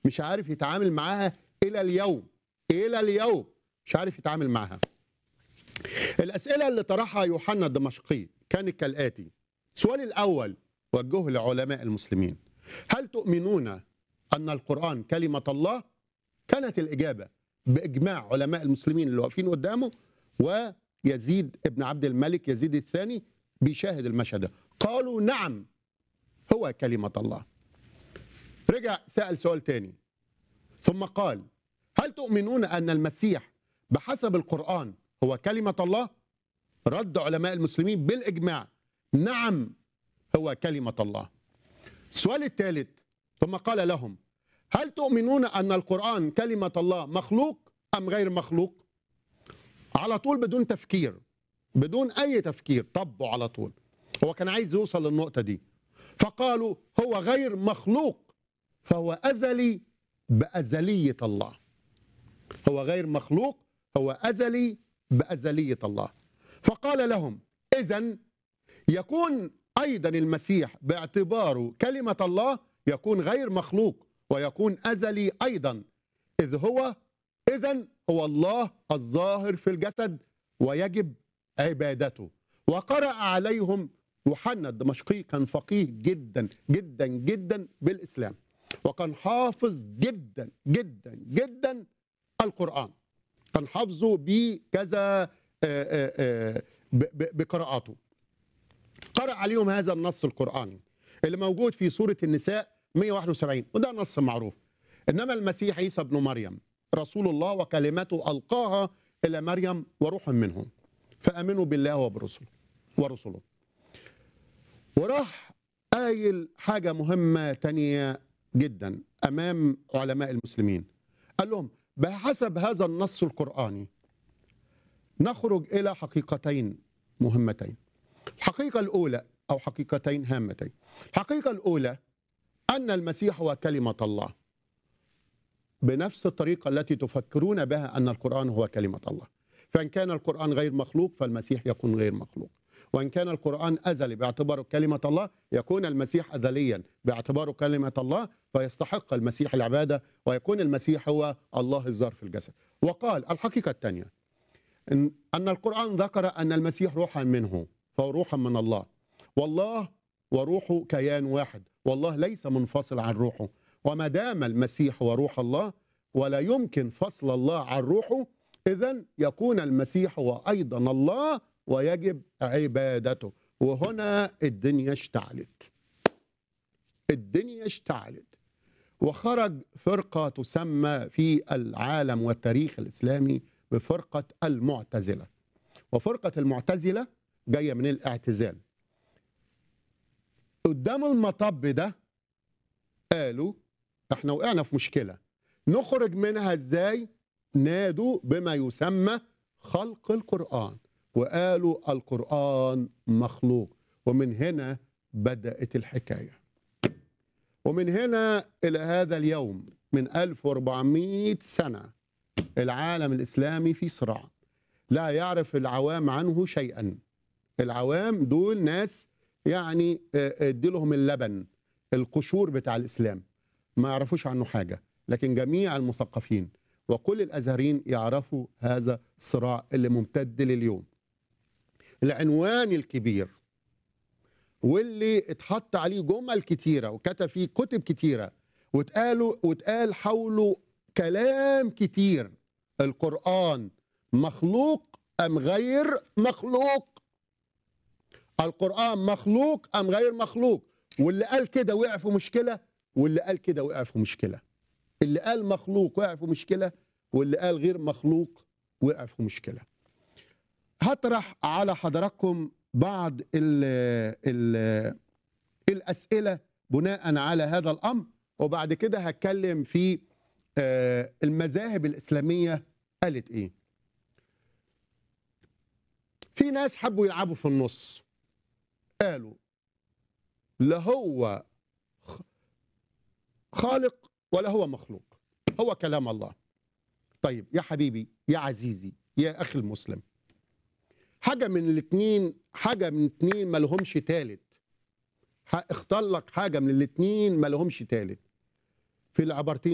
مش عارف يتعامل معاها الى اليوم الى اليوم مش عارف يتعامل معاها الاسئله اللي طرحها يوحنا الدمشقي كانت كالاتي السؤال الاول وجهه لعلماء المسلمين هل تؤمنون ان القران كلمه الله كانت الاجابه باجماع علماء المسلمين اللي واقفين قدامه ويزيد ابن عبد الملك يزيد الثاني بيشاهد المشهد ده قالوا نعم هو كلمه الله رجع سال سؤال تاني ثم قال هل تؤمنون ان المسيح بحسب القران هو كلمه الله رد علماء المسلمين بالاجماع نعم هو كلمه الله السؤال الثالث ثم قال لهم هل تؤمنون ان القران كلمه الله مخلوق ام غير مخلوق على طول بدون تفكير بدون اي تفكير طبوا على طول هو كان عايز يوصل للنقطه دي فقالوا هو غير مخلوق فهو ازلي بازليه الله هو غير مخلوق هو ازلي بازليه الله فقال لهم اذا يكون ايضا المسيح باعتباره كلمه الله يكون غير مخلوق ويكون ازلي ايضا اذ هو اذا هو الله الظاهر في الجسد ويجب عبادته وقرأ عليهم يوحنا الدمشقي كان فقيه جدا جدا جدا بالاسلام وكان حافظ جدا جدا جدا القران كان حافظه بكذا بقراءاته قرأ عليهم هذا النص القرآني اللي موجود في سورة النساء 171 وده نص معروف إنما المسيح عيسى ابن مريم رسول الله وكلمته ألقاها إلى مريم وروح منه فآمنوا بالله وبرسله ورسله وراح قايل حاجة مهمة تانية جدا أمام علماء المسلمين قال لهم بحسب هذا النص القرآني نخرج إلى حقيقتين مهمتين الحقيقة الأولى أو حقيقتين هامتين الحقيقة الأولى أن المسيح هو كلمة الله بنفس الطريقة التي تفكرون بها أن القرآن هو كلمة الله فإن كان القرآن غير مخلوق فالمسيح يكون غير مخلوق وإن كان القرآن أزلي باعتباره كلمة الله يكون المسيح أزليا باعتباره كلمة الله فيستحق المسيح العبادة ويكون المسيح هو الله الزار في الجسد وقال الحقيقة الثانية إن, أن القرآن ذكر أن المسيح روحا منه فهو روحا من الله والله وروحه كيان واحد والله ليس منفصل عن روحه وما دام المسيح هو روح الله ولا يمكن فصل الله عن روحه إذا يكون المسيح هو أيضا الله ويجب عبادته وهنا الدنيا اشتعلت الدنيا اشتعلت وخرج فرقة تسمى في العالم والتاريخ الإسلامي بفرقة المعتزلة وفرقة المعتزلة جاية من الاعتزال قدام المطب ده قالوا احنا وقعنا في مشكلة نخرج منها ازاي نادوا بما يسمى خلق القرآن وقالوا القرآن مخلوق ومن هنا بدأت الحكاية ومن هنا إلى هذا اليوم من 1400 سنة العالم الإسلامي في صراع لا يعرف العوام عنه شيئا العوام دول ناس يعني ادي لهم اللبن القشور بتاع الإسلام ما يعرفوش عنه حاجة لكن جميع المثقفين وكل الأزهريين يعرفوا هذا الصراع اللي ممتد لليوم العنوان الكبير واللي اتحط عليه جمل كتيرة وكتب فيه كتب كتيرة واتقالوا واتقال حوله كلام كتير القرآن مخلوق أم غير مخلوق القرآن مخلوق أم غير مخلوق واللي قال كده وقع في مشكلة واللي قال كده وقع في مشكلة اللي قال مخلوق وقع في مشكلة واللي قال غير مخلوق وقع في مشكلة هطرح على حضراتكم بعض ال ال الأسئلة بناء على هذا الأمر وبعد كده هتكلم في المذاهب الإسلامية قالت إيه في ناس حبوا يلعبوا في النص قالوا لا هو خالق ولا هو مخلوق هو كلام الله طيب يا حبيبي يا عزيزي يا اخي المسلم حاجه من الاثنين حاجه من الاثنين ما لهمش تالت اختار لك حاجه من الاثنين ما لهمش تالت في العبارتين